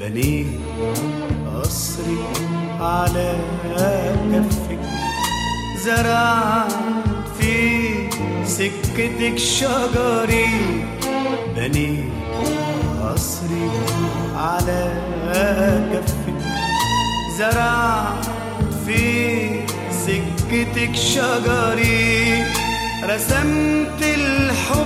بنيت قصري على كفك زرعت في سكتك شجري بنيت قصري على كفك زرعت في سكتك شجري رسمت الحب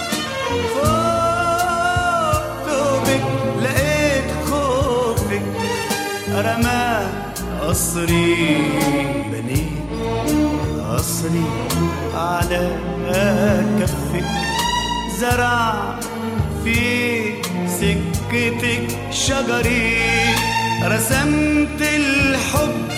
فوق ثوبك لقيت خوفك رمى قصري بنيت قصري على كفك زرع في سكتك شجري رسمت الحب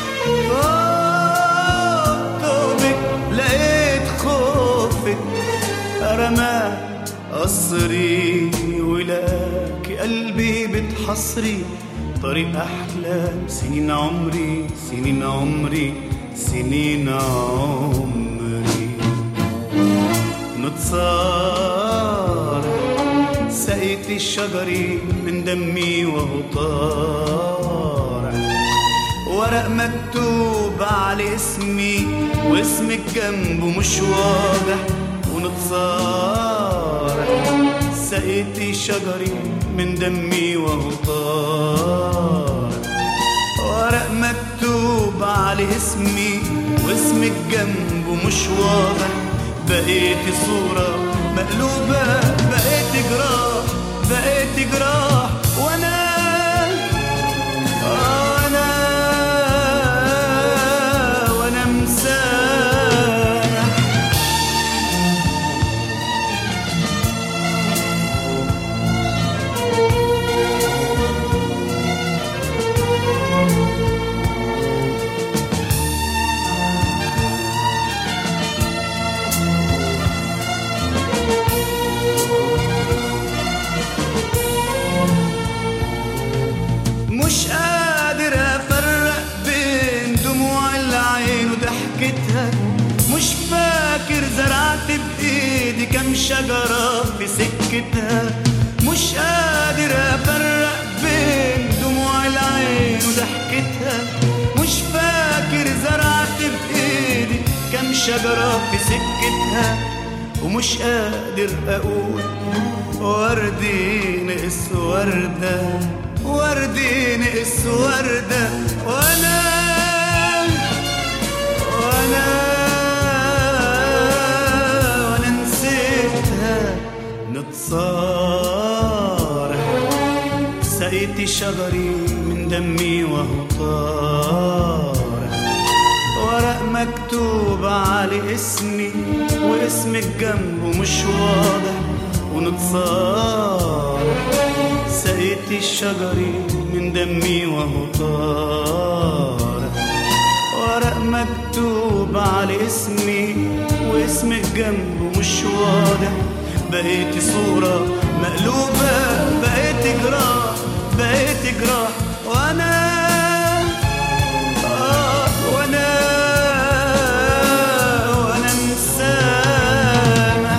فوق ثوبك لقيت خوفك رمى قصري ولاك قلبي بتحصري طريق أحلام سنين عمري سنين عمري سنين عمري نتصار سقيت الشجري من دمي وهو طار ورق مكتوب على اسمي واسمك جنبه مش واضح ونتصار سقيت شجري من دمي وهو طار ورق مكتوب على اسمي واسمك جنبه مش واضح بقيت صورة مقلوبة بقيت جراح بقيت جراح وانا انا وانا مسامح مش قادر افرق بين دموع العين وضحكتها مش فاكر زرعت بايدي كم شجرة في سكتها مش قادر افرق بين دموع العين وضحكتها مش فاكر زرعت بايدي كم شجرة في سكتها ومش قادر اقول وردي نقص وردة وردي نقص وردة وانا وانا وانا نسيتها نتصارح سقيت شجري من دمي وهو طارح ورق مكتوب على اسمي واسمك جنبه مش واضح ونتصارح سقيت الشجري من دمي وهو طارح ورق مكتوب على اسمي واسمك جنبه مش واضح بقيت صورة مقلوبة بقيت جراح بقيت جراح وانا آه وانا وانا مسامح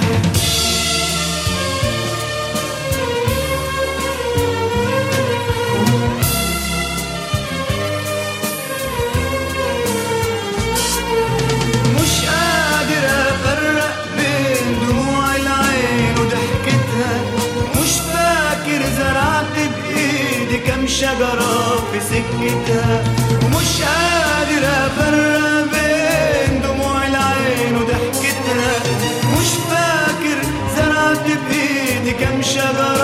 مش قادر افرق بين دموع العين وضحكتها مش فاكر زرعت بايدي كم شجرة في سكتها ومش قادر افرق بين دموع العين وضحكتها مش فاكر زرعت بايدي كم شجرة